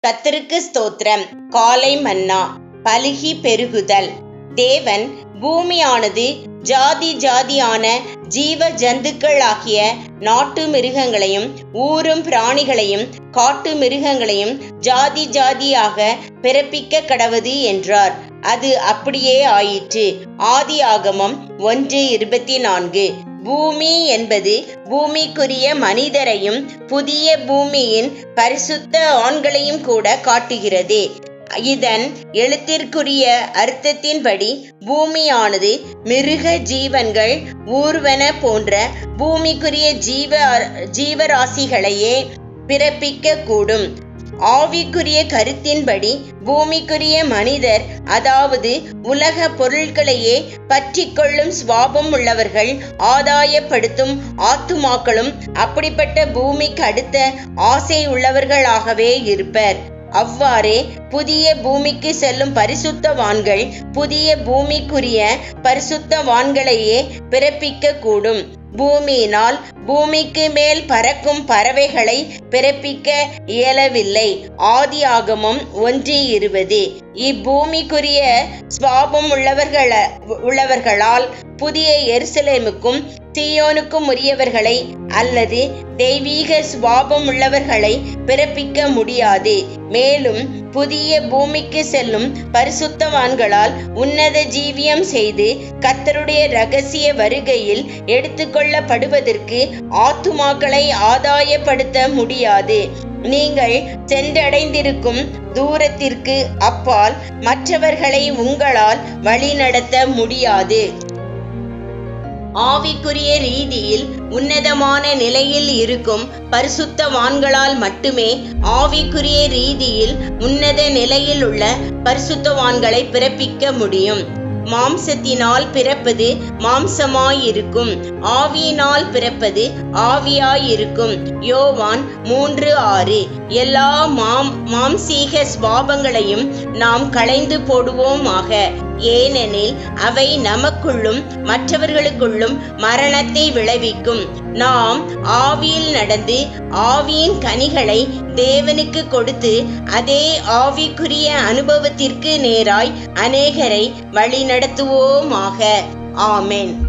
கத்தருக்கு ஸ்தோத்திரம் காலை மன்னா பலுகி பெருகுதல் தேவன் பூமியானது ஜாதி ஜாதியான ஜீவ ஜந்துக்களாகிய நாட்டு மிருகங்களையும் ஊரும் பிராணிகளையும் காட்டு மிருகங்களையும் ஜாதி ஜாதியாக பிறப்பிக்க கடவது என்றார் அது அப்படியே ஆயிற்று ஆதி ஆகமம் ஒன்று இருபத்தி நான்கு பூமி என்பது பூமிக்குரிய மனிதரையும் புதிய பூமியின் பரிசுத்த ஆண்களையும் கூட காட்டுகிறது இதன் எழுத்திற்குரிய அர்த்தத்தின்படி பூமியானது மிருக ஜீவன்கள் ஊர்வன போன்ற பூமிக்குரிய ஜீவ ஜீவராசிகளையே பிறப்பிக்க கூடும் ஆவிக்குரிய கருத்தின்படி பூமிக்குரிய மனிதர் அதாவது உலக பொருட்களையே பற்றி கொள்ளும் சுவாபம் உள்ளவர்கள் ஆதாயப்படுத்தும் ஆத்துமாக்களும் அப்படிப்பட்ட பூமிக்கு அடுத்த ஆசை உள்ளவர்களாகவே இருப்பர் அவ்வாறே புதிய பூமிக்கு செல்லும் பரிசுத்தவான்கள் புதிய பூமிக்குரிய பரிசுத்தவான்களையே பிறப்பிக்க கூடும் பூமியினால் பூமிக்கு மேல் பறக்கும் பறவைகளை பிறப்பிக்க இயலவில்லை ஆதி ஆகமம் ஒன்று இருபது இப்பூமிக்குரிய சுவாபம் உள்ளவர்கள உள்ளவர்களால் புதிய எருசலேமுக்கும் சீயோனுக்கும் உரியவர்களை அல்லது தெய்வீக சுவாபம் உள்ளவர்களை பிறப்பிக்க முடியாது மேலும் புதிய பூமிக்கு செல்லும் பரிசுத்தவான்களால் உன்னத ஜீவியம் செய்து கத்தருடைய ரகசிய வருகையில் எடுத்துக்கொள்ளப்படுவதற்கு ஆத்துமாக்களை ஆதாயப்படுத்த முடியாது நீங்கள் சென்றடைந்திருக்கும் தூரத்திற்கு அப்பால் மற்றவர்களை உங்களால் வழிநடத்த முடியாது ஆவிக்குரிய ரீதியில் உன்னதமான நிலையில் இருக்கும் பரிசுத்தவான்களால் மட்டுமே ஆவிக்குரிய ரீதியில் உன்னத நிலையில் உள்ள பரிசுத்தவான்களை பிறப்பிக்க முடியும் மாம்சத்தினால் பிறப்பது மாம்சமாயிருக்கும் ஆவியினால் பிறப்பது ஆவியாயிருக்கும் யோவான் மூன்று ஆறு எல்லா மாம் மாம்சீக சுவாபங்களையும் நாம் களைந்து போடுவோமாக ஏனெனில் அவை நமக்குள்ளும் மற்றவர்களுக்குள்ளும் மரணத்தை விளைவிக்கும் நாம் ஆவியில் நடந்து ஆவியின் கனிகளை தேவனுக்கு கொடுத்து அதே ஆவிக்குரிய அனுபவத்திற்கு நேராய் அநேகரை வழிநடத்துவோமாக ஆமென்